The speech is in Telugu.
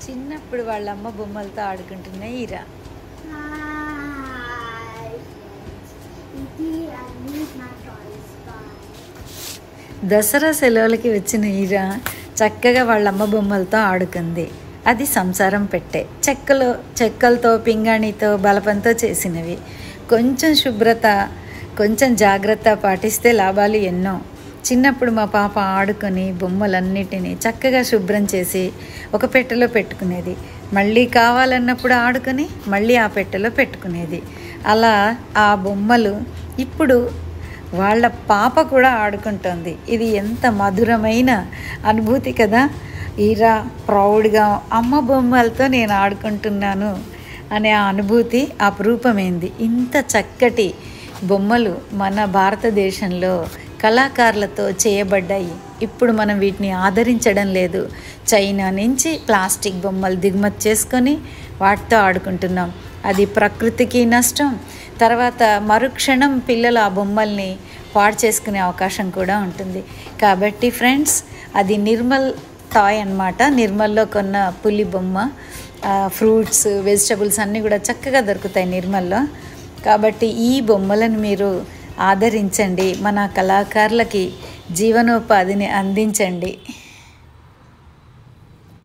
చిన్నప్పుడు వాళ్ళ అమ్మ బొమ్మలతో ఆడుకుంటున్న ఈరా హాయ్ ఇది అన్ని నా టాయ్స్ దసరా సెలవులకి వచ్చిన ఈరా చక్కగా వాళ్ళ అమ్మ బొమ్మలతో ఆడుకుంది అది సంసారం పెట్టే చెక్కలో చెక్కలతో పింగాణితో బలపంతో చేసినవి కొంచెం శుభ్రత కొంచెం జాగ్రత్త పాటిస్తే లాభాలు ఎన్నో చిన్నప్పుడు మా పాప ఆడుకొని బొమ్మలన్నిటినీ చక్కగా శుభ్రం చేసి ఒక పెట్టెలో పెట్టుకునేది మళ్ళీ కావాలన్నప్పుడు ఆడుకొని మళ్ళీ ఆ పెట్టెలో పెట్టుకునేది అలా ఆ బొమ్మలు ఇప్పుడు వాళ్ళ పాప కూడా ఆడుకుంటుంది ఇది ఎంత మధురమైన అనుభూతి కదా ఈరా ప్రౌడ్గా అమ్మ బొమ్మలతో నేను ఆడుకుంటున్నాను అనే ఆ అనుభూతి అపురూపమైంది ఇంత చక్కటి బొమ్మలు మన భారతదేశంలో కళాకారులతో చేయబడ్డాయి ఇప్పుడు మనం వీటిని ఆదరించడం లేదు చైనా నుంచి ప్లాస్టిక్ బొమ్మలు దిగుమతి చేసుకొని వాటితో ఆడుకుంటున్నాం అది ప్రకృతికి నష్టం తర్వాత మరుక్షణం పిల్లలు ఆ బొమ్మల్ని పాడు చేసుకునే అవకాశం కూడా ఉంటుంది కాబట్టి ఫ్రెండ్స్ అది నిర్మల్ టాయ్ అన్నమాట నిర్మల్లో కొన్న పులి బొమ్మ ఫ్రూట్స్ వెజిటబుల్స్ అన్నీ కూడా చక్కగా దొరుకుతాయి నిర్మల్లో కాబట్టి ఈ బొమ్మలను మీరు ఆదరించండి మన కళాకారులకి జీవనోపాధిని అందించండి